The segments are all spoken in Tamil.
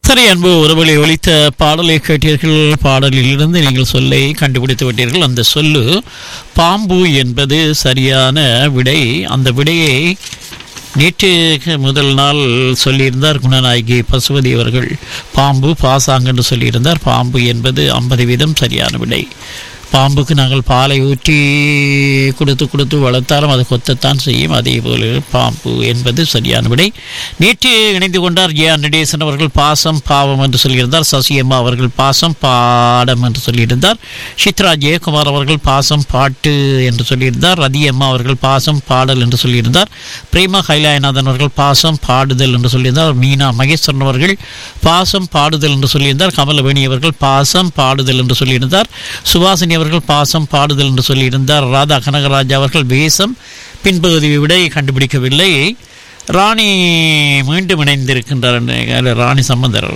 சரி அன்பு உறவுகளை ஒலித்த பாடலை கேட்டீர்கள் பாடலில் இருந்து நீங்கள் சொல்லை கண்டுபிடித்து விட்டீர்கள் அந்த சொல்லு பாம்பு என்பது சரியான விடை அந்த விடையை நேற்று முதல் நாள் சொல்லியிருந்தார் குணநாயகி பசுபதி அவர்கள் பாம்பு பாசாங்கு என்று சொல்லியிருந்தார் பாம்பு என்பது ஐம்பது வீதம் சரியான விடை பாம்புக்கு நாங்கள் பாலை ஊற்றி கொடுத்து கொடுத்து வளர்த்தாலும் அது கொத்தத்தான் செய்யும் அதே போல பாம்பு என்பது சரியான விடை நேற்று இணைந்து கொண்டார் ஜே நடேசன் அவர்கள் பாசம் பாவம் என்று சொல்லியிருந்தார் சசியம்மா அவர்கள் பாசம் பாடம் என்று சொல்லியிருந்தார் சித்ரா ஜெயக்குமார் அவர்கள் பாசம் பாட்டு என்று சொல்லியிருந்தார் ரதியம்மா அவர்கள் பாசம் பாடல் என்று சொல்லியிருந்தார் பிரேமா கைலாயநாதன் அவர்கள் பாசம் பாடுதல் என்று சொல்லியிருந்தார் மீனா மகேஸ்வரன் அவர்கள் பாசம் பாடுதல் என்று சொல்லியிருந்தார் கமலவேணி அவர்கள் பாசம் பாடுதல் என்று சொல்லியிருந்தார் சுபாசினி அவர்கள் பாசம் பாடுதல் என்று சொல்லியிருந்தார் ராதா கனகராஜ் அவர்கள் வேஷம் பின்பகுதி விடை கண்டுபிடிக்கவில்லை ராணி மீண்டும் இணைந்திருக்கின்றார் என்று- ராணி சம்பந்தர்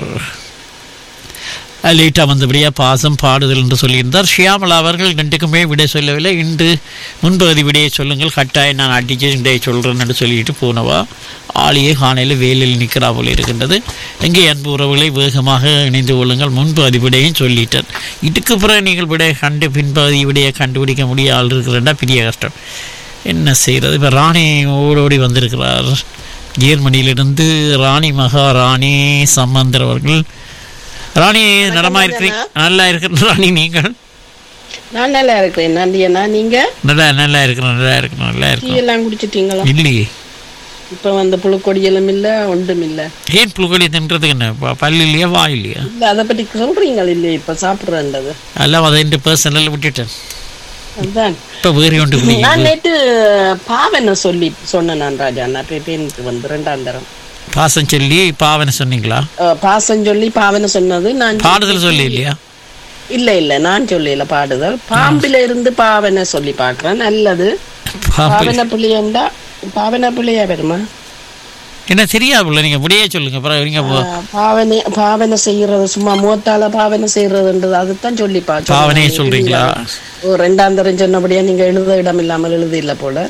லேட்டாக வந்தபடியாக பாசம் பாடுதல் என்று சொல்லியிருந்தார் ஷியாமலா அவர்கள் ரெண்டுக்குமே விடை சொல்லவில்லை இன்று முன்பகுதி விடையை சொல்லுங்கள் கட்டாயம் நான் அடிச்சு விடையை சொல்கிறேன் என்று சொல்லிட்டு போனவா ஆளியே காணையில் வேலில் நிற்கிறா போல இருக்கின்றது எங்கே அன்பு உறவுகளை வேகமாக இணைந்து கொள்ளுங்கள் முன்பகுதி விடையும் சொல்லிட்டேன் இதுக்கு பிறகு நீங்கள் விடை கண்டு பின்பகுதி விடையை கண்டுபிடிக்க முடிய ஆள் இருக்கிறேன்டா பெரிய கஷ்டம் என்ன செய்கிறது இப்போ ராணி ஓடோடி வந்திருக்கிறார் ஜெர்மனியிலிருந்து ராணி மகாராணி சம்பந்தர் அவர்கள் ராணி நலமா இருக்கிறீங்க நல்லா இருக்கிற ராணி நீங்கள் நான் நல்லா இருக்கிறேன் நந்தியண்ணா நீங்க நல்லா நல்லா இருக்கிறோம் நல்லா இருக்கிறோம் நல்லா டீ இருக்கிறோம் எல்லாம் குடிச்சிட்டீங்களா இல்லையே இப்ப வந்து புழுக்கொடியலும் இல்ல ஒன்றும் இல்ல ஏன் புழுக்கொடி தின்றதுக்கு என்ன ப- பல்லு இல்லையா வாய் இல்லையா இல்ல அதை பத்தி சொல்றீங்களா இல்லையா இப்ப சாப்பிடுறேன்றது எல்லாம் அதை என் பர்சனல் விட்டுட்டேன் அதுதான் இப்போ வேறு ஒன்று குடிக்க நான் நேற்று பாவனை சொல்லி சொன்னேன் நான் ராஜா நான் போய் பேருக்கு வந்து ரெண்டாம் தரம் பாசம் சொல்லி பாவனை சொன்னீங்களா அஹ், பாசம் சொல்லி பாவனை சொன்னது நான் பாடுதல் சொல்லி இல்லையா இல்ல இல்ல நான் சொல்லல பாடுதல் பாம்பில இருந்து பாவனை சொல்லி பாக்குறேன் நல்லது பாம்பு பாவனை புளியண்டா பாவனை புளியா வருமா என்ன தெரியாதுல்ல நீங்க முடியே சொல்லுங்க அப்புறம் நீங்க போ- அஹ், பாவனை பாவனை செய்யறது சும்மா முகத்தால பாவனை செய்யறதுன்றது அதுதான் சொல்லி பாச்சு பாவனையே சொல்றீங்களா ஓ ரெண்டாம் தரம் சொன்னபடியா நீங்க எழுத இடம் இல்லாமல் எழுத இல்ல போல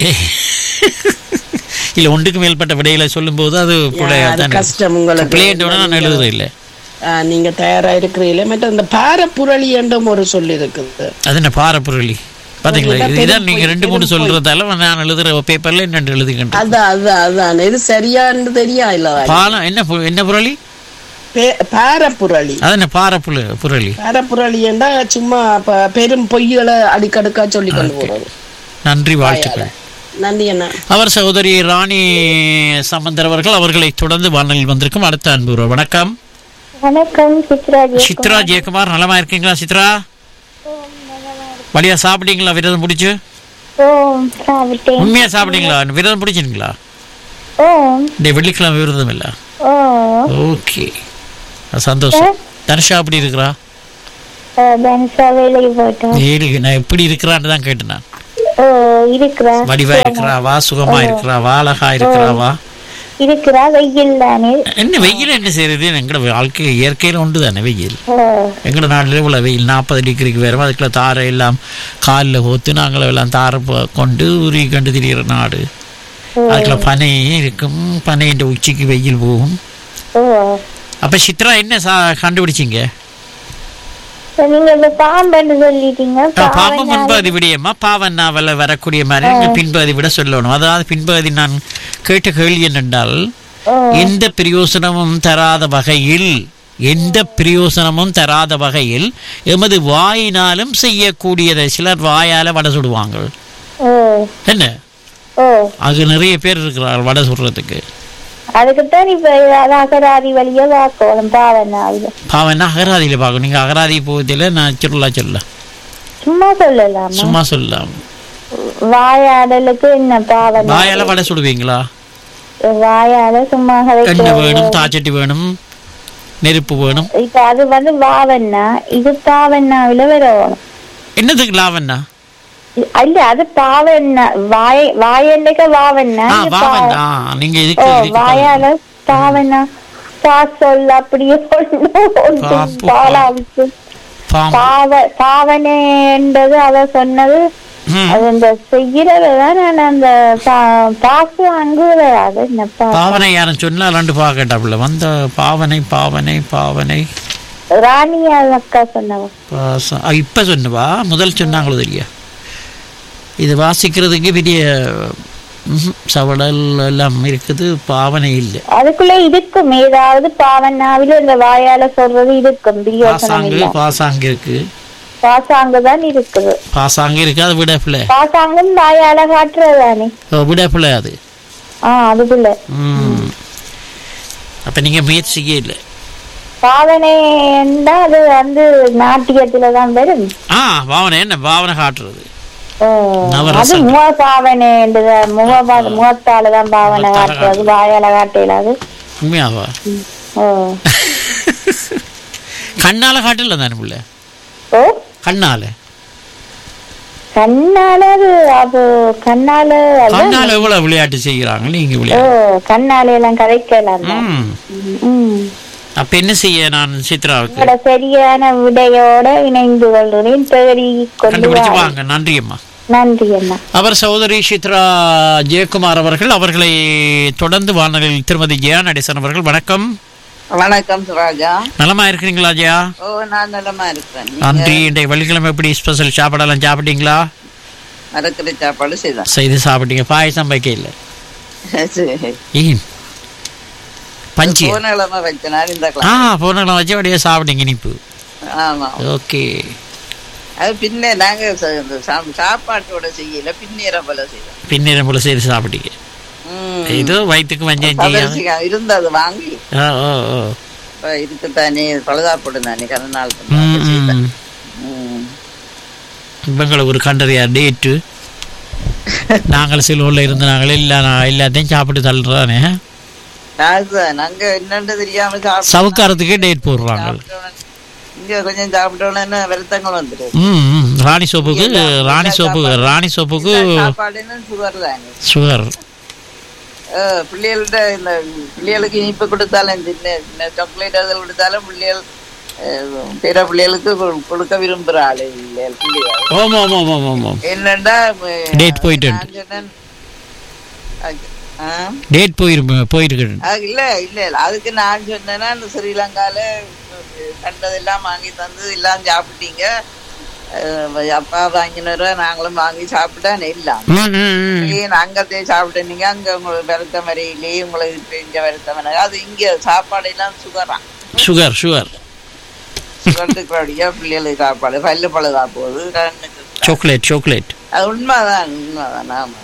இல்ல ஒன்றுக்கு மேற்பட்ட விடையில சொல்லும்போது அது அது கஷ்டம் உங்களுக்கு பிள்ளையோட நான் எழுதுறேன் இல்லை ஆ, நீங்க தயாரா இருக்கிறீங்களே மற்ற இந்த பாரப்புரளி என்றும் ஒரு சொல்லி இருக்குது அது என்ன பாரப்புரளி பாத்தீங்களா இதுதான் நீங்க ரெண்டு மூணு சொல்றதால நான் எழுதுற பேப்பர்ல என்ன எழுதுகின்றேன் அதான் அதான் அதான் இது சரியான்னு தெரியா இல்ல பாலம் என்ன பு- என்ன புரளி பாரப்புரளி அது என்ன பாரப்புல புரளி பாரப்புரளி என்றா சும்மா ப- பெரும் பொய்களை அடிக்கடுக்கா சொல்லி கொண்டு போறது நன்றி வாழ்த்துக்கள் நன்றி அண்ணா அவர் சகோதரி ராணி சம்பந்தர் அவர்கள் அவர்களை தொடர்ந்து வானலில் வந்திருக்கும் அடுத்த அன்பு உறவு. வணக்கம் வணக்கம் சித்ராஜி சித்ரா ஜெயக்குமார் நலமா இருக்கீங்களா சித்ரா வழியா சாப்பிட்டீங்களா விரதம் பிடிச்சு ஓம் சாப்பிட்டேன் உண்மையா சாப்பிட்டீங்களா விரதம் பிடிச்சிருங்களா ஓம் இந்த வெள்ளிக்கிழமை விரதம் இல்ல ஓ ஓகே சந்தோஷம் தனுஷா அப்படி இருக்கிறா தனுஷா வேலைக்கு போயிட்டோம் ஏழு நான் எப்படி இருக்கிறான்னு தான் கேட்டேன் நான் ஓ இருக்கிறா வடிவா இருக்கிறாவா சுகமா இருக்கிறாவா அழகா இருக்கிறாவா இருக்கிறா வெயில் தானே என்ன வெயில் என்ன செய்யறது எங்கட வாழ்க்கை இயற்கையில உண்டு தானே வெயில் ஓ எங்கட நாட்டில் இவ்வளோ வெயில் நாற்பது டிகிரிக்கு வரும் அதுக்குள்ள தாரை எல்லாம் காலில் ஊத்து நாங்களும் எல்லாம் தாரை ப- கொண்டு உருகி கண்டு திரிகிற நாடு அதுக்குள்ள பனை இருக்கும் பனையின் உச்சிக்கு வெயில் போகும் ஓ அப்ப சித்ரா என்ன சா கண்டுபிடிச்சிங்க நீங்க இப்ப பாம்புன்னு சொல்லிட்டீங்க பாம்பு பாவம் முன்பகுதி விடியம்மா பாவன் நாவல வரக்கூடிய மாதிரி நீங்க பின்பகுதி விட சொல்லணும் அதாவது பின்பகுதி நான் கேட்ட கேள்வி என்னென்றால் ஓ எந்த பிரயோசனமும் தராத வகையில் எந்த பிரயோசனமும் தராத வகையில் எமது வாயினாலும் செய்யக்கூடியதை சிலர் வாயால வடை சுடுவாங்க ஓ என்ன ஓ அங்க நிறைய பேர் இருக்கிறார்கள் வடை சுடுறதுக்கு அதுக்குத்தான் இப்ப ஏதாவது அகராதி வழியா வாக்கோணும் பாவனாவில பாவன்னா அகராதியில பார்க்கணும் நீங்க அகராதி போவதில் நான் சொல்லலாம் சொல்ல சும்மா சொல்லலாமா சும்மா சொல்லலாம் வாயாடலுக்கு என்ன பாவனை வாயால வடை சுடுவீங்களா வாயால சும்மா எண்ணெய் வேணும் தாச்சட்டி வேணும் நெருப்பு வேணும் இப்ப அது வந்து வாவண்ணா இது பாவண்ணாவில வரணும் என்னதுக்கு லாவண்ணா இல்ல அது பாவண்ணா வாய வாயண்டைக்க வாவண்ணா ஆ இது பா- வாவண்ணா நீங்க ஓ இதுக்கு இதுக்கு பாருங்க. வாயால பாவண்ணா பா சொல் அப்படியே சொல்லணும் பாப்பு. பாலாவுக்கு பாம்பு பாவ பாவனைன்றது அவ சொன்னது ம். அது இந்த செய்யறதுதான் நான் அந்த பா- பாசு அங்கு வராது என்னப்பா பாவனை யாரும் சொன்னா ரெண்டு பாக்கட்டாப்புல வந்த பாவனை பாவனை பாவனை ராணி அக்கா சொன்னவ பாசம் அ, இப்ப சொன்னவா முதல் சொன்னாங்களோ தெரியா இது வாசிக்கிறதுக்கு பெரிய ம்ஹும், சவடல் எல்லாம் இருக்குது பாவனை இல்லை அதுக்குள்ள இருக்கும் ஏதாவது பாவனாவில இந்த வாயால சொல்றது இருக்கும் பிரியோசனம் பாசாங்கு இல்ல பாசாங்கு இருக்கு பாசாங்கு தான் இருக்குது பாசாங்கு இருக்கு அது விடப்பில்லை பாசாங்கும் வாயால காட்டுறது தானே விடப்பில்லை அது ஆ அதுக்குள்ள ம் அப்ப நீங்க முயற்சிக்கே இல்லை பாவனைன்னா அது வந்து நாட்டியத்துல தான் வரும் ஆ பாவனை என்ன பாவனை காட்டுறது ஓ, அது நவரசம். முக பாவனை முக பா- முகத்தால தான் பாவனை முகத்தால காட்டுறது வாயால காட்டையில அது உண்மையாவா ஓ கண்ணால காட்டல தானே புள்ள ஓ கண்ணால கண்ணால அது அது கண்ணால அதான். கண்ணால எவ்வளவு விளையாட்டு செய்கிறாங்க நீங்க ஓ விளையாட்டு கண்ணால எல்லாம் கதைக்கலாம் தான். ம் ம். அப்ப என்ன செய்ய நான் சித்ராவுக்கு உங்களோட சரியான விடையோட இணைந்து கொள்கிறேன் தேடி கொண்டு கண்டுபிடிச்சு வா. வாங்க நன்றி அம்மா நன்றி அண்ணா அவர் சகோதரி சித்ரா ஜெயக்குமார் அவர்கள் அவர்களை தொடர்ந்து வானொலியில் திருமதி ஜெயா நடேசன் அவர்கள் வணக்கம் வணக்கம் சுராஜா நலமா இருக்கிறீங்களா ஜெயா ஓ நான் நலமா இருக்கிறேன் நன்றி இன்றைய வெள்ளிக்கிழமை எப்படி ஸ்பெஷல் சாப்பாடெல்லாம் சாப்பிட்டீங்களா மரக்கறி சாப்பாடு செய்தான் செய்து சாப்பிட்டீங்க பாயசம் வைக்க இல்லை ஏன் பஞ்சு போன கிழமை வச்சனார் இந்த ஆ கிழமை போன வச்சு அப்படியே சாப்பிட்டீங்க இனிப்பு ஆமா ஓகே அது பின்ன நாங்க ச- இந்த சா- சாப்பாட்டோட செய்யல பின்னீரை போல செய்தோம் பின்னிரம் போல செய்து சாப்பிட்டீங்க ம். ஏதோ வயிற்றுக்கு வஞ்சம் செய்யாது கவர்ச்சிக்கா இருந்தது வாங்கி ஆ, ஓ ஓ இப்ப இருக்குத்தானே பழுதாப்படும் தானே கருநாள் ம், ம். இவங்களை ஒரு கண்டறியா டேட்டு நாங்கள் சிலூரில் இருந்து நாங்கள் எல்லா எல்லாத்தையும் சாப்பிட்டு தள்ளுறானே நாங்க என்னன்னு தெரியாம சாப்பிட்டோம். சவுக்காரத்துக்கே டேட் போடுறாங்க சாப்பிட்டோன்னே- இங்க கொஞ்சம் சாப்பிட்டோன்னு வருத்தங்கள் வந்துடும் ம் ம். ராணி சோப்புக்கு ராணி சோப்புக்கு ராணி சோப்புக்கு சாப்பாடுன்னு சுகர் தானே சுகர் அஹ் பிள்ளைகள்ட்ட இந்த பிள்ளைகளுக்கு இனிப்பு கொடுத்தாலும் சின்ன சின்ன சாக்லேட் அதில் கொடுத்தாலும் பிள்ளைகள் அஹ், பிற பிள்ளைகளுக்கு கொ- கொடுக்க விரும்புற ஆளு இல்லை பிள்ளைகள் ஓம் ஓம் ஓம் ஓம் ஓம் ஓம் என்னண்டா Date போயிட்டு நான் சொன்னேன், அது- ஆ? டேட் போயிரு போயிருக்கு அது இல்ல இல்ல இல்ல அதுக்கு நான் சொன்னேன்னா இந்த ஸ்ரீலங்கால அஹ், கண்டதெல்லாம் வாங்கி தந்து எல்லாம் சாப்பிட்டீங்க அஹ், அப்பா வாங்கினர நாங்களும் வாங்கி சாப்பிட்டா எல்லாம் ம் ம் ம் ஏன் அங்கத்தே சாப்பிட்டீங்க அங்க உங்களுக்கு வருத்த வரையிலேயே உங்களுக்கு தெரிஞ்ச வருத்த வரை அது இங்க சாப்பாடு எல்லாம் சுகரான் சுகர் சுகர் சுகர்ட்டுக்கிறபடியா பிள்ளைகளுக்கு சாப்பாடு பல்லு பழுதா போகுது கண்ணுக்கு சாக்லேட் சாக்லேட் அது உண்மைதான் உண்மைதான் ஆமா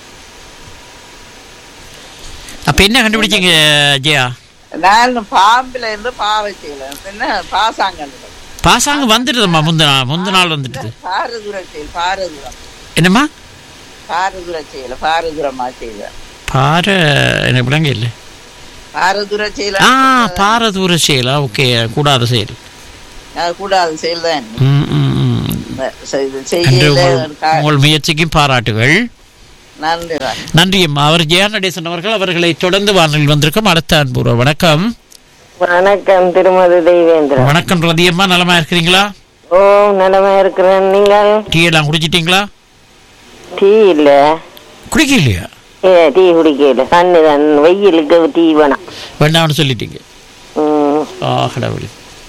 அப்ப என்ன கண்டுபிடிச்சீங்க ஜெயா நான் பாம்புல இருந்து பாவை செய்யல என்ன பாசாங்கன்னு பாசாங்க வந்துடுதும்மா முந்த நாள் முந்த நாள் வந்துடுது பாரதூர செயல் பாரதூரம் என்னம்மா பாரதூர செயல பாரதூரமா செய்த பார எனக்கு விளங்க இல்லை பாரதூர செயல ஆ பாரதூர செயலா ஓகே கூடாத செயல் கூடாது செயல் தான் ம், ம், ம். செய்யல அன்று ஒரு உங்கள் கா- உங்கள் முயற்சிக்கும் பாராட்டுகள் நன்றி தான் நன்றி அம்மா அவர் ஜெயா நடேசன் அவர்கள் அவர்களை தொடர்ந்து வானொலியில் வந்திருக்கும் அடுத்த அன்புற வணக்கம் வணக்கம் திருமதி தெய்வேந்திரன் வணக்கம் ரதியம்மா நலமா இருக்கிறீங்களா ஓ நலமா இருக்கிறேன் நீங்கள் டீ எல்லாம் குடிச்சிட்டீங்களா டீ இல்ல குடிக்கலையா ஏ டீ குடிக்கல தண்ணி தான் வெயிலுக்கு டீ வேணாம் வேண்டாம்னு சொல்லிட்டீங்க ம். ஆ கடவுளே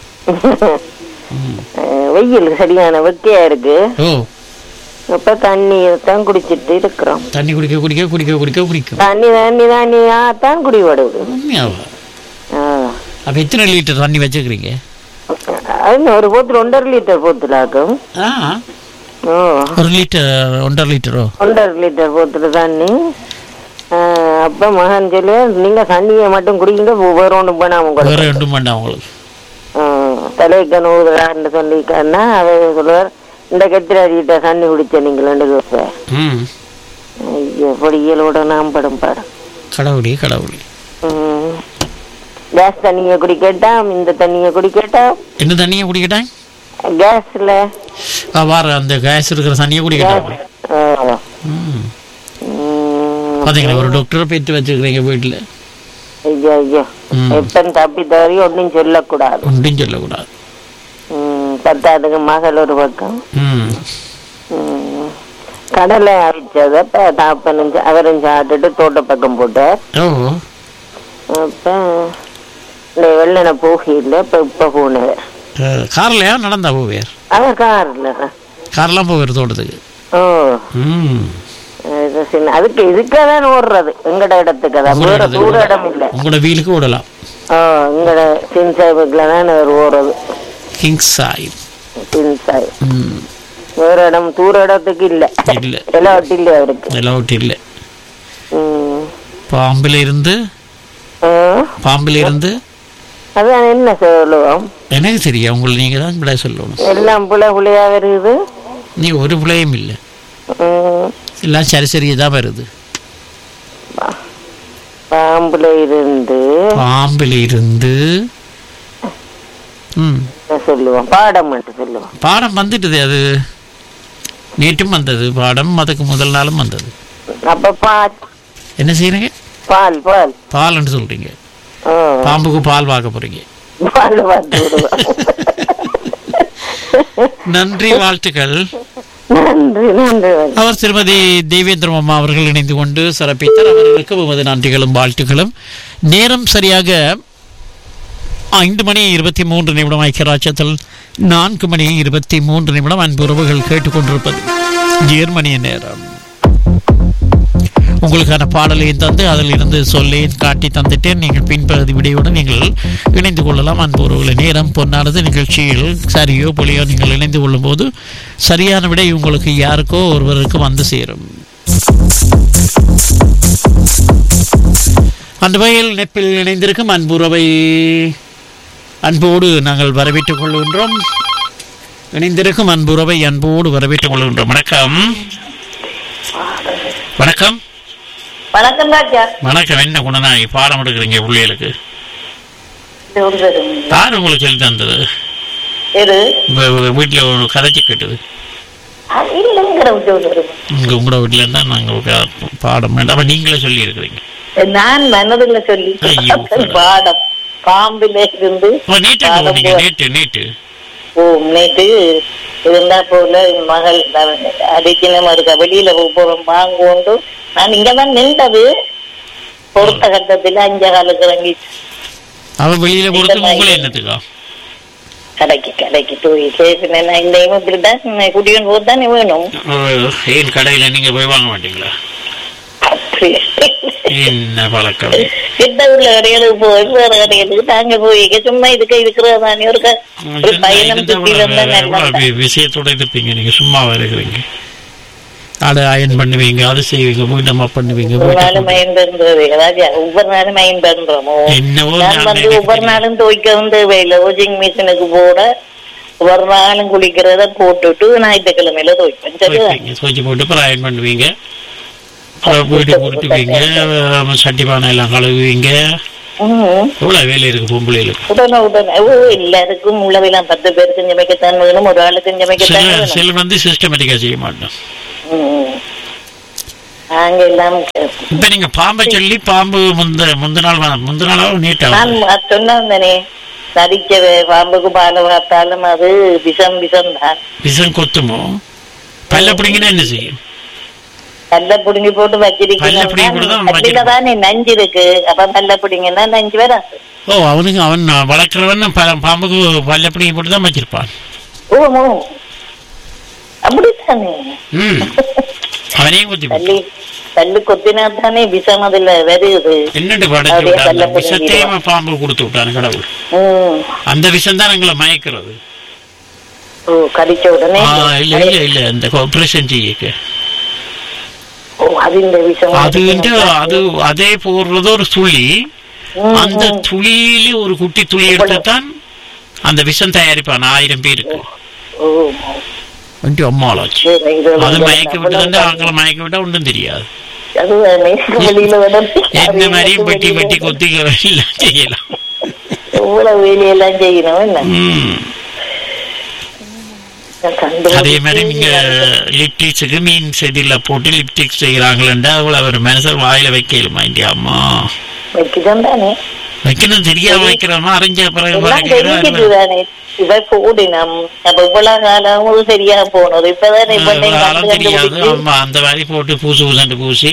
அஹ், வெயில் சரியான வெக்கையா இருக்கு ஓ இப்ப தண்ணி தான் குடிச்சிட்டு இருக்கிறோம் தண்ணி குடிக்க குடிக்க குடிக்க குடிக்க குடிக்கும் தண்ணி தண்ணி தண்ணியா தான் குடிபடுது உண்மையாவா ஆ. அப்ப எத்தனை லிட்டர் தண்ணி வச்சுக்கிறீங்க அது ஒரு போத்துல ஒன்றரை லிட்டர் போத்துல ஆக்கும் ஆ ஓ ஒரு லிட்டர் ஒன்றரை லிட்டரோ ஒன்றரை லிட்டர் போத்துல தண்ணி அஹ், அப்ப மகன் சொல்லு நீங்க தண்ணியை மட்டும் குடிங்க வேற ஒன்றும் பண்ணாம வேற கொடுங்க ரெண்டும் வேண்டாம் உங்களுக்கு தலைக்கு நூறுறான்னு சொல்லிக்காருன்னா அவர் சொல்லுவார் இந்த கத்திராடிட்ட தண்ணி குடிச்ச நீங்கள் கேட்பேன் ம் ஐயோ பொடியலோட நாம் படும் பாடம் கடவுளே கடவுளே ம். கேஸ் தண்ணியை குடிக்கட்டா இந்த தண்ணியை குடிக்கட்டா என்ன தண்ணியை குடிக்கட்டாங்க கேஸ்ல ஆ, வார அந்த கேஸ் இருக்கிற தண்ணியை குடிக்கட்டாங்க ஆ. ம் ம். பாத்தீங்களா ஒரு டாக்டரை பெற்று வச்சிருக்கிறீங்க வீட்டில் ஐயோ ஐயோ ம். எப்ப தப்பி தவறி ஒன்றும் சொல்லக்கூடாது ஒன்றும் சொல்லக்கூடாது ம். பத்தாதுக்கு மகள் ஒரு பக்கம் ம் ம். கடலை அவிச்சத அப்ப தாப்பனும் சா- அவரும் சாப்பிட்டுட்டு தோட்ட பக்கம் போட்டார் ஓ அப்ப இந்த வெள்ளனை போகையில் இப்ப இப்ப போனவர் கார்லையா நடந்தா போவேர் அவர் கார்ல கார்லாம் போவேர் தோட்டத்துக்கு ஓ ம் இது சின்ன அதுக்கு இதுக்காக தான் ஓடுறது எங்கட இடத்துக்கு தான் உங்களோட வேற இடத்துக்கு தூர இடம் இல்ல உங்களோட வீலுக்கு விடலாம் ஓ எங்கட சின்சாய்புக்குல தான் அவர் ஓடுறது கிங் சாஹிப் சின்சாய் ம் வேற இடம் தூர இடத்துக்கு இல்ல இல்ல. எல்லாம் இல்ல அவருக்கு அலவுட் இல்லை ம். பாம்பில் இருந்து ஆ, பாம்பில் இருந்து அதான் என்ன சொல்லுவோம் எனக்கு தெரியும் உங்களை நீங்கள் தான் விட சொல்லணும் எல்லாம் புல புளியா வருது நீ ஒரு பிள்ளையும் இல்லை ம். எல்லாம் சரி சரியாக தான் வருது பாம்புல இருந்து பாம்பில் இருந்து ம் என்ன சொல்லுவோம் பாடம் மட்டும் சொல்லுவோம் பாடம் வந்துட்டுது அது நேற்றும் வந்தது பாடம் அதுக்கு முதல் நாளும் வந்தது அப்ப பால் என்ன செய்யறீங்க பால் பால் பால்னு சொல்றீங்க ஆ, பாம்புக்கு பால் பார்க்க போறீங்க பால் பார்த்து விடுவோம் நன்றி வாழ்த்துக்கள் நன்றி நன்றி அவர் திருமதி தேவேந்திரம் அம்மா அவர்கள் இணைந்து கொண்டு சிறப்பித்தார் அவர்களுக்கு உமது நன்றிகளும் வாழ்த்துக்களும் நேரம் சரியாக ஐந்து மணி இருபத்தி மூன்று நிமிடம் ஐக்கியராட்சத்தில் நான்கு மணி இருபத்தி மூன்று நிமிடம் அன்பு உறவுகள் கேட்டுக்கொண்டிருப்பது ஜெர்மனிய நேரம் உங்களுக்கான பாடலையும் தந்து அதில் இருந்து சொல்லி காட்டி தந்துட்டேன் நீங்கள் பின்பகுதி விடையுடன் நீங்கள் இணைந்து கொள்ளலாம் அன்பு உறவுகளை நேரம் பொன்னானது நிகழ்ச்சியில் சரியோ பொலியோ நீங்கள் இணைந்து கொள்ளும்போது சரியான விடை உங்களுக்கு யாருக்கோ ஒருவருக்கு வந்து சேரும் அந்த வகையில் நெப்பில் இணைந்திருக்கும் அன்புறவை அன்போடு நாங்கள் வரவேற்றுக் கொள்கின்றோம் இணைந்திருக்கும் அன்புறவை அன்போடு வரவேற்றுக் கொள்கின்றோம் வணக்கம் வணக்கம் வணக்கம் ராஜா வணக்கம் என்ன குணநாயகி பாடம் எடுக்கிறீங்க பிள்ளைகளுக்கு யார் உங்களுக்கு சொல்லி தந்தது எது வீட்டில் ஒரு கதைச்சி கேட்டது இல்லைங்கிற உங்க உங்களோட வீட்டில் இருந்தா நாங்கள் பாடம் வேண்டாம் அப்ப நீங்களே சொல்லி இருக்கிறீங்க நான் மனதில் சொல்லி ஐயோ. பாடம் பாம்பில இருந்து நேற்று பாடம் போனீங்க போ- நேற்று நேற்று ஓ நேற்று இருந்தா போல என் மகள் அடிக்கணும் இருக்க வெளியில போறோம் வாங்குவோண்டு நான் இங்கதான் நின்றது பொறுத்த கட்டத்துல அஞ்ச காலுக்கு இறங்கி அவன் வெளியில கொடுத்து உங்களே என்னத்துக்கா கடைக்கு கடைக்கு போய் சரி நான் இந்த இப்படிதான் குடியோன் போது தானே வேணும் அஹ், ஏன் கடையில நீங்க போய் வாங்க மாட்டீங்களா அப்படி என்ன பழக்கம் கிட்ட உள்ள கடைகளுக்கு போய் வேற கடைகளுக்கு தாங்க போய் சும்மா இதுக்கு இருக்கிறதானே ஒரு க- ஒரு பயணம் சுத்தி வந்தா நல்லா எவ்வளவு விஷயத்தோட இருப்பீங்க நீங்க சும்மாவா இருக்கிறீங்க அதை அயன் பண்ணுவீங்க அது செய்வீங்க வீட்டம்மா பண்ணுவீங்க ஒரு வீட்டை நாளும் மயம் பெறுறது அதாவது ஒவ்வொரு நாளும் மயம் பெறுறோமோ என்னவோ நான் நான் வந்து ஒவ்வொரு நாளும் துவைக்கவும் தேவையில்லை வாஷிங் மிஷினுக்கு போட ஒரு நாளும் குளிக்கிறத போட்டுட்டு ஞாயிற்றுக்கிழமையில துவைப்பேன் சரியா துவைப்பீங்க துவைச்சு போட்டு அப்புறம் அயன் பண்ணுவீங்க அப்புறம் வீட்டு கொடுத்துவீங்க அஹ், சட்டி பானை எல்லாம் கழுவுவீங்க ம். எவ்வளவு வேலை இருக்கு பொம்பளைகளுக்கு உடனே உடனே ஓ எல்லாருக்கும் உள்ளவையெல்லாம் பத்து பேருக்கு சமைக்கத்தான் வேணும் ஒரு ஆளுக்கு சமைக்கத்தான் சில வேணும் சில வந்து சிஸ்டமேட்டிக்கா செய்ய மாட்டோம் ம். நாங்க எல்லாம் இப்ப நீங்க பாம்பை சொல்லி பாம்பு முந்த முந்த நாள் வ- முந்த நாளாவும் நீட்டா நான் சொன்னேன் தானே நடிக்க பாம்புக்கு பால பார்த்தாலும் அது விஷம் விஷம் தான் விஷம் கொத்துமோ பல்ல பிடிங்கினா என்ன செய்யும் பல்ல புடுங்கி போட்டு பல்ல பிடுங்கி போட்டு தான் வச்சிருக்கீங்க வச்சிருக்கோம். தானே நஞ்சு இருக்கு அப்ப பல்ல பிடிங்கன்னா நஞ்சு வராது ஓ அவனுக்கு அவன் வளர்க்குறவன் ப- பாம்புக்கு பல்ல பிடிங்கி போட்டு தான் வச்சிருப்பான் ஓ ஓ. அப்படித்தானே ம் அவனே கொத்தி போட்டு. பல்லு பல்லு கொத்தினா தானே விஷம் அதுல வருது என்னட்டு படைச்சு அப்படியே விட்டான் பல்ல விஷத்தையே பிடுங்கிடுவான். அவன் பாம்பு கொடுத்து விட்டான் கடவுள் ம். அந்த விஷம் தான் எங்களை மயக்கிறது ஓ கடிச்ச உடனே ஆ, இல்ல இல்ல இல்ல இந்த ஆபரேஷன் செய்யக்க ஓ அது இந்த விஷம் அது வந்து அது அதே போடுறது ஒரு துளி ம், அந்த ம். துளியில ஒரு குட்டி துளி எடுத்துத்தான் அந்த விஷம் தயாரிப்பான் ஆயிரம் பேருக்கு ஓ வண்டி அம்மாளாச்சு சரி, இது அது வந்து மயக்க விட்டு அவ்வளவு ஆக்களை மயக்க விட்டா ஒன்றும் தெரியாது அதுதானே வெளியில வந்து என்ன மாதிரியும் வெட்டி வெட்டி கொத்தி எல்லாம் செய்யலாம் எவ்வளவு வேலையெல்லாம் செய்யணும் என்ன ம். கண்டு அதே மாதிரி நீங்க லிப்டிக்ஸுக்கு மீன் செடியில போட்டு லிப்டிக் செய்யறாங்களா அவ்வளவு ஒரு மனுஷன் வாயில வைக்கலுமா இந்தியா அம்மா வைக்கதான் தானே வைக்கணும் தெரியாம வைக்கிறோமா அறிஞ்ச பிறகு எல்லாம் வைக்கிறோம். தெரிஞ்சுட்டுதானே இவ போடினம் அப்ப இவ்வளவு காலம் ஒரு சரியா போனது இப்பதானே இப்ப இவ்வளவு காலம் தெரியாது ஆமா அந்த மாதிரி போட்டு பூசு பூசண்டு பூசி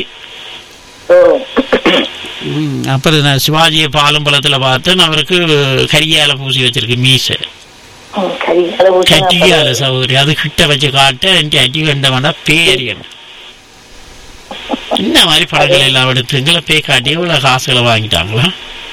ம், அப்புறம் நான் சிவாஜியை பாலும் பழத்துல பார்த்தேன் அவருக்கு கரியால பூசி வச்சிருக்கு மீசை கட்டியால சகோதரி அது கிட்ட வச்சு காட்ட என் அடி கண்டவனா பேரியன் இந்த மாதிரி படங்கள் எல்லாம் எடுத்துங்கள பே காட்டி இவ்வளவு காசுகளை வாங்கிட்டாங்களா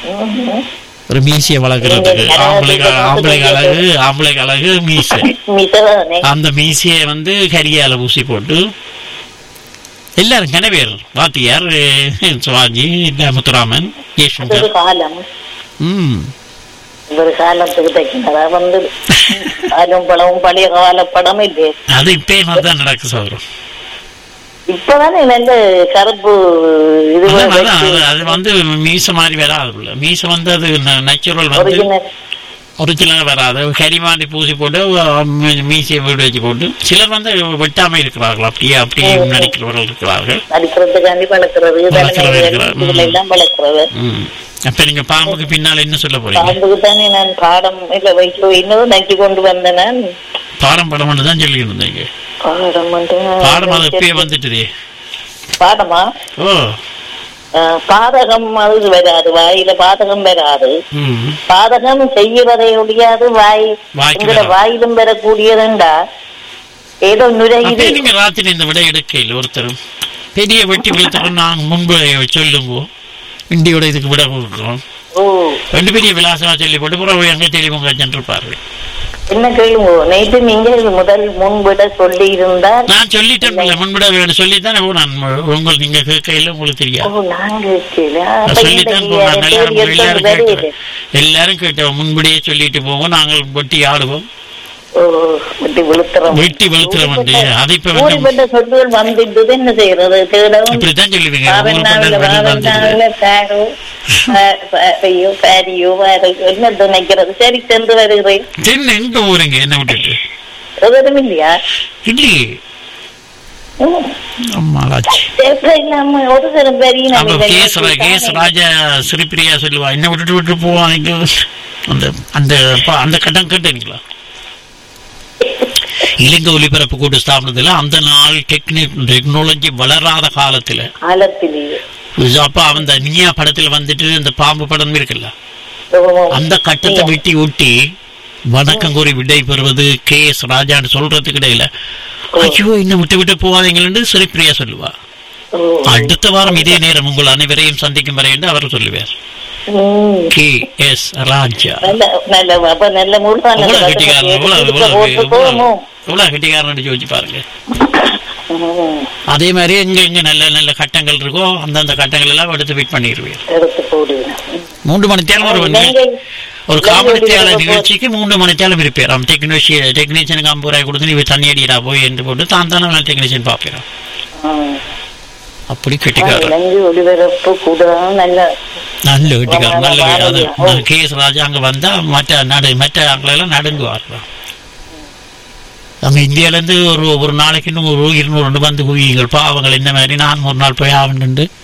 ஒரு மீசையை வளர்க்கறதுக்கு ஆம்பளைக்கு ஆம்பளைக்கு அழகு ஆம்பளைக்கு அழகு மீசை மிசதானே அந்த மீசையை வந்து கரியால பூசி போட்டு எல்லாரும் கனவேர் வாத்தியார் அஹ், சிவாஜி இல்ல முத்துராமன் ஒரு ஜெய்சங்கர் காலம் ம் ஒரு காலத்துக்கு தைக்கிறதா வந்து காலம் பழமும் பழைய கால படம் இல்லையே அது இப்பயே மாதிரி தான் நடக்கு சௌரம் இப்பதானே நல்ல கருப்பு இது அதான், அதான், அது- அது வந்து மீச மாதிரி வராது மீச வந்து அது நேச்சுரல் வந்து ஒரிஜினல் ஒரிஜினல் வராது கறி மாதிரி பூசி போட்டு அஹ், மீ- மீசையை வீடு வச்சு போட்டு சிலர் வந்து வெட்டாம இருக்கிறார்கள் அப்படியே அப்படியே நடிக்கிறவர்கள் இருக்கிறார்கள் நடிக்கிறதுக்காண்டி வளர்க்கறது வளர்க்கறது இருக்கிறார். ம். இதுல எல்லாம் வளர்க்கறது ம். அப்ப நீங்க பாம்புக்கு பின்னால என்ன சொல்ல போறீங்க பாம்புக்கு தானே நான் பாடம் இல்ல வயசுல இன்னும் நக்கி கொண்டு வந்தேன் நான் பாடம் படம் தான் சொல்லி இருந்தீங்க பாடம் வந்து பாடம் அது இப்பயே வந்துட்டுதே பாடமா ஓ அஹ், பாதகம் அது வராது வாயில பாதகம் வராது ம் பாதகம் செய்யவதை ஒழியாது வாய் வாய்க்கு எங்கட வராது. வாயிலும் பெறக்கூடியதுண்டா ஏதோ நுரையுது அப்பயே நீங்க ராத்திரி இந்த விடை எடுக்கையில் ஒருத்தரும் பெரிய வெட்டி விழுத்தரும் நான் முன்பு சொல்லுங்க இண்டியோட இதுக்கு விட கொடுக்குறோம் ஓ ரெண்டு பெரிய விலாசமா சொல்லி போட்டு பிறகு எங்க தெளிவங்க சென்றிருப்பாரு என்ன கேளுங்க நேற்று நீங்க இது முதல் முன்விட சொல்லி இருந்தால் நான் சொல்லிட்டேன் பிள்ளை, முன்பிட வேணும் சொல்லித்தான் நான் உங்களுக்கு நீங்க கேட்கையில உங்களுக்கு ஓ தெரியாது நாங்க கேட்கல. நான் அப்ப இந்த சொல்லித்தான் நீங்க போனேன் எல்லாரும் தேடி எடுத்து எல்லாரும் வருது. கேட்டோம் எல்லாரும் கேட்டோம் முன்படியே சொல்லிட்டு போவோம் நாங்கள் வெட்டி ஆடுவோம் ஓ, வெட்டி வெளுத்துறோம். வெட்டி வெளுத்துறோம் வந்து அதை இப்ப வந்து ஊருப்பட்ட சொத்துகள் வந்துட்டு என்ன செய்யறது தேடவும் இப்படித்தான் சொல்லுவீங்க ஊர் பாவநாள்ல பட்டது வெளி வந்துடுது. பாவநாள்ல பாரோ பா- பாரியோ பாரியோ பாரு, என்ன நினைக்கிறது சரி சென்று வருகிறேன் தென்ன எங்க ஊருங்க என்ன விட்டுட்டு எதுவும் இல்லையா இல்லையே ம். அம்மாளாச்சு பேப்பர் இல்லாம ஒரு தரம் பெரிய அப்ப கேஸ் கேஸ் ராஜா சிறுபிரியா சொல்லுவா என்ன விட்டுட்டு விட்டு போவாங்க அந்த அந்த ப- அந்த கட்டம் கேட்டீங்களா இலங்கை ஒலிபரப்பு கூட்டு ஸ்தாபனத்துல அந்த நாள் டெக்னிக் டெக்னாலஜி வளராத காலத்துல காலத்திலேயே அப்ப அந்த நீயா படத்துல வந்துட்டு இந்த பாம்பு படம் இருக்குல்ல ஓ, அந்த கட்டத்தை வெட்டி ஒட்டி வணக்கம் கூறி விடை பெறுவது கே எஸ் ராஜான்னு சொல்றதுக்கு இடையில ஐயோ இன்னும் விட்டு விட்டு போவாதீங்கன்னு சிறுபிரியா சொல்லுவா ஓ. அடுத்த வாரம் இதே நேரம் உங்கள் அனைவரையும் சந்திக்கும் வரை என்று அவர் சொல்லுவார் ம். கே எஸ் ராஜா நல்ல நல்ல அப்ப நல்ல முழுசா நல்ல எவ்வளவு கெட்டிக்காரன் எவ்வளவு கருத்து எவ்வளவு போட்டு எவ்வளவு போகணும் எவ்வளவு கெட்டிக்காரன் யோசிச்சு பாருங்க ம். அதே மாதிரி எங்க எங்க நல்ல நல்ல கட்டங்கள் இருக்கோ அந்தந்த கட்டங்கள் எல்லாம் எடுத்து ஃபிட் பண்ணிடுவீர் எடுத்து போடுவேன் மூன்று மணி தேலம் ஒரு வந்து இலங்கை- ஒரு இலங்கை காமனித்தியால ஒலிபரப்பு நிகழ்ச்சிக்கு மூன்று மணி தேலம் இருப்பார் அவன் டெக்னீஷியன் டெக்னீஷியனுக்கு ஐம்பது ரூபாய் கொடுத்து நீ தண்ணி அடிடா போய் என்று போட்டு தான் தானே டெக்னீஷியன் பார்ப்பேன் ம். அப்படி கெட்டிக்காரன் இலங்கை ஒளிபரப்பு கூட நல்ல நல்ல கெட்டிக்காரன் நல்ல ஆமா, அது ஆமா. கே எஸ் ராஜா அங்க வந்தா மற்ற நடு மற்ற ஆட்களெல்லாம் நடுங்குவார் அங்க இந்தியால இருந்து ஒரு ஒரு நாளைக்கு இன்னும் ஒரு இருநூறு வந்து குவியுங்கள் பாவங்கள் இந்த மாதிரி நான் ஒரு நாள் போய் ஆகணுண்டு